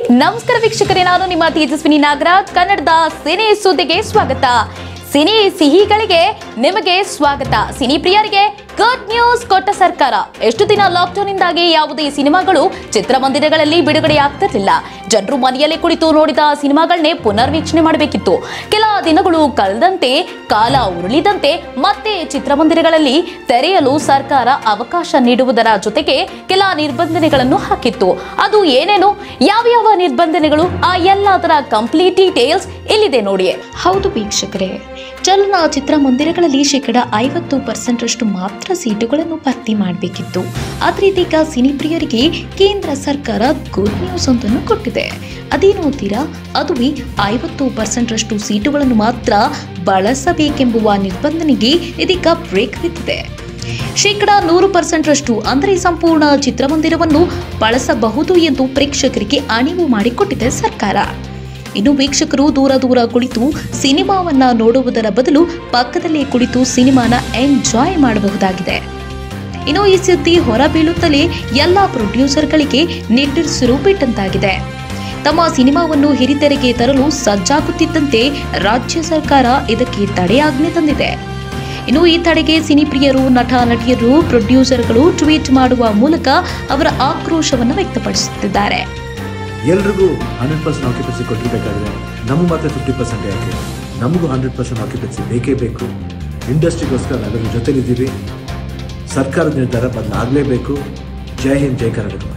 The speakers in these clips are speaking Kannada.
ನಮಸ್ಕಾರ ವೀಕ್ಷಕರೇ ನಾನು ನಿಮ್ಮ ತೇಜಸ್ವಿನಿ ನಾಗರಾಜ್ ಕನ್ನಡದ ಸಿನಿ ಸುದ್ದಿಗೆ ಸ್ವಾಗತ ಸಿನಿ ಸಿಹಿಗಳಿಗೆ ನಿಮಗೆ ಸ್ವಾಗತ ಸಿನಿ ಪ್ರಿಯರಿಗೆ ಗುಡ್ ನ್ಯೂಸ್ ಕೊಟ್ಟ ಸರ್ಕಾರ ಎಷ್ಟು ದಿನ ಲಾಕ್ಡೌನ್ ಇಂದಾಗಿ ಯಾವುದೇ ಸಿನಿಮಾಗಳು ಚಿತ್ರಮಂದಿರಗಳಲ್ಲಿ ಬಿಡುಗಡೆ ಆಗ್ತಿರ್ಲಿಲ್ಲ ಜನರು ಮನೆಯಲ್ಲೇ ಕುಳಿತು ನೋಡಿದ ಸಿನಿಮಾಗಳನ್ನೇ ಪುನರ್ವೀಕ್ಷಣೆ ಮಾಡಬೇಕಿತ್ತು ಕೆಲ ದಿನಗಳು ಕಳೆದಂತೆ ಕಾಲ ಉರುಳಿದಂತೆ ಮತ್ತೆ ಚಿತ್ರಮಂದಿರಗಳಲ್ಲಿ ತೆರೆಯಲು ಸರ್ಕಾರ ಅವಕಾಶ ನೀಡುವುದರ ಜೊತೆಗೆ ಕೆಲ ನಿರ್ಬಂಧನೆಗಳನ್ನು ಹಾಕಿತ್ತು ಅದು ಏನೇನು ಯಾವ್ಯಾವ ನಿರ್ಬಂಧನೆಗಳು ಆ ಎಲ್ಲದರ ಕಂಪ್ಲೀಟ್ ಡೀಟೇಲ್ಸ್ ಇಲ್ಲಿದೆ ನೋಡಿ ಹೌದು ವೀಕ್ಷಕರೇ ಚಲನಚಿತ್ರ ಮಂದಿರಗಳಲ್ಲಿ ಶೇಕಡ ಐವತ್ತು ಪರ್ಸೆಂಟ್ ಅಷ್ಟು ಮಾತ್ರ ಸೀಟುಗಳನ್ನು ಭರ್ತಿ ಮಾಡಬೇಕಿತ್ತು ಆದ್ರೆ ಇದೀಗ ಸಿನಿಪ್ರಿಯರಿಗೆ ಕೇಂದ್ರ ಸರ್ಕಾರ ಗುಡ್ ನ್ಯೂಸ್ ಒಂದನ್ನು ಕೊಟ್ಟಿದೆ ಅದೇನು ಅಂತೀರಾ ಅದುವೇ ಐವತ್ತು ಪರ್ಸೆಂಟ್ ಅಷ್ಟು ಸೀಟುಗಳನ್ನು ಮಾತ್ರ ಬಳಸಬೇಕೆಂಬುವ ನಿರ್ಬಂಧನೆಗೆ ಇದೀಗ ಬ್ರೇಕ್ ಬಿದ್ದಿದೆ ಶೇಕಡ ನೂರು ಪರ್ಸೆಂಟ್ ರಷ್ಟು ಅಂದರೆ ಸಂಪೂರ್ಣ ಚಿತ್ರಮಂದಿರವನ್ನು ಬಳಸಬಹುದು ಎಂದು ಪ್ರೇಕ್ಷಕರಿಗೆ ಅಣಿವು ಮಾಡಿಕೊಟ್ಟಿದೆ ಸರ್ಕಾರ ಇನ್ನು ವೀಕ್ಷಕರು ದೂರ ದೂರ ಕುಳಿತು ಸಿನಿಮಾವನ್ನ ನೋಡುವುದರ ಬದಲು ಪಕ್ಕದಲ್ಲೇ ಕುಳಿತು ಸಿನಿಮಾನ ಎಂಜಾಯ್ ಮಾಡಬಹುದಾಗಿದೆ ಇನ್ನು ಈ ಸುದ್ದಿ ಹೊರಬೀಳುತ್ತಲೇ ಎಲ್ಲ ಪ್ರೊಡ್ಯೂಸರ್ಗಳಿಗೆ ನಿಟ್ಟುಸಿರು ಬಿಟ್ಟಂತಾಗಿದೆ ತಮ್ಮ ಸಿನಿಮಾವನ್ನು ಹಿರಿತೆರೆಗೆ ತರಲು ಸಜ್ಜಾಗುತ್ತಿದ್ದಂತೆ ರಾಜ್ಯ ಸರ್ಕಾರ ಇದಕ್ಕೆ ತಡೆಯಾಜ್ಞೆ ತಂದಿದೆ ಇನ್ನು ಈ ತಡೆಗೆ ಸಿನಿಪ್ರಿಯರು ನಟ ನಟಿಯರು ಪ್ರೊಡ್ಯೂಸರ್ಗಳು ಟ್ವೀಟ್ ಮಾಡುವ ಮೂಲಕ ಅವರ ಆಕ್ರೋಶವನ್ನು ವ್ಯಕ್ತಪಡಿಸುತ್ತಿದ್ದಾರೆ ಎಲ್ರಿಗೂ ಹಂಡ್ರೆಡ್ ಪರ್ಸೆಂಟ್ ಆಕ್ಯುಪೆನ್ಸಿ ಕೊಟ್ಟಿರಬೇಕಾದ್ರೆ ನಮಗೆ ಮಾತ್ರ ಫಿಫ್ಟಿ ಪರ್ಸೆಂಟ್ ಯಾಕೆ ನಮಗೂ ಹಂಡ್ರೆಡ್ ಪರ್ಸೆಂಟ್ ಆಕ್ಯುಪೆನ್ಸಿ ಬೇಕೇ ಬೇಕು ಇಂಡಸ್ಟ್ರಿಗೋಸ್ಕರ ನಾವೆಲ್ಲರೂ ಜೊತೆಲಿದ್ದೀವಿ ಸರ್ಕಾರದ ನಿರ್ಧಾರ ಬದಲಾಗಲೇಬೇಕು ಜೈ ಹಿಂದ್ ಜೈ ಕರ್ನಾಟಕ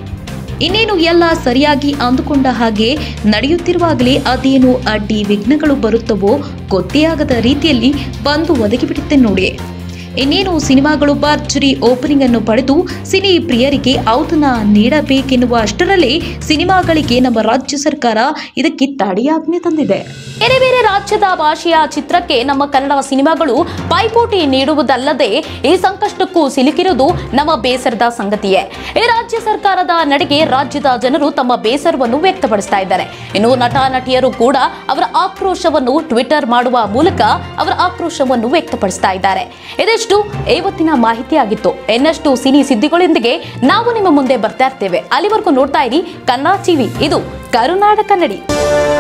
ಇನ್ನೇನು ಎಲ್ಲ ಸರಿಯಾಗಿ ಅಂದುಕೊಂಡ ಹಾಗೆ ನಡೆಯುತ್ತಿರುವಾಗಲೇ ಅದೇನು ಅಡ್ಡಿ ವಿಘ್ನಗಳು ಬರುತ್ತವೋ ಗೊತ್ತೇ ಆಗದ ರೀತಿಯಲ್ಲಿ ಬಂದು ಒದಗಿಬಿಡುತ್ತೆ ನೋಡಿ ಇನ್ನೇನು ಸಿನಿಮಾಗಳು ಭರ್ಜರಿ ಓಪನಿಂಗ್ ಅನ್ನು ಪಡೆದು ಸಿನಿ ಪ್ರಿಯರಿಗೆ ಔತಣ ನೀಡಬೇಕೆನ್ನುವ ಅಷ್ಟರಲ್ಲೇ ಸಿನಿಮಾಗಳಿಗೆ ನಮ್ಮ ರಾಜ್ಯ ಸರ್ಕಾರ ಇದಕ್ಕೆ ತಡೆಯಾಜ್ಞೆ ತಂದಿದೆ ಬೇರೆ ಬೇರೆ ರಾಜ್ಯದ ಭಾಷೆಯ ಚಿತ್ರಕ್ಕೆ ನಮ್ಮ ಕನ್ನಡ ಸಿನಿಮಾಗಳು ಪೈಪೋಟಿ ನೀಡುವುದಲ್ಲದೆ ಈ ಸಂಕಷ್ಟಕ್ಕೂ ಸಿಲುಕಿರುವುದು ನಮ್ಮ ಬೇಸರದ ಸಂಗತಿಯೇ ಈ ರಾಜ್ಯ ಸರ್ಕಾರದ ನಡೆಗೆ ರಾಜ್ಯದ ಜನರು ತಮ್ಮ ಬೇಸರವನ್ನು ವ್ಯಕ್ತಪಡಿಸ್ತಾ ಇದ್ದಾರೆ ಇನ್ನು ನಟ ನಟಿಯರು ಕೂಡ ಅವರ ಆಕ್ರೋಶವನ್ನು ಟ್ವಿಟರ್ ಮಾಡುವ ಮೂಲಕ ಅವರ ಆಕ್ರೋಶವನ್ನು ವ್ಯಕ್ತಪಡಿಸ್ತಾ ಇದ್ದಾರೆ ಇದಿಷ್ಟು ಇವತ್ತಿನ ಮಾಹಿತಿ ಆಗಿತ್ತು ಇನ್ನಷ್ಟು ಸಿನಿ ಸಿದ್ಧಿಗಳೊಂದಿಗೆ ನಾವು ನಿಮ್ಮ ಮುಂದೆ ಬರ್ತಾ ಇರ್ತೇವೆ ಅಲ್ಲಿವರೆಗೂ ನೋಡ್ತಾ ಇರಿ ಕನ್ನಡ ಟಿವಿ ಇದು ಕರುನಾಡ ಕನ್ನಡಿ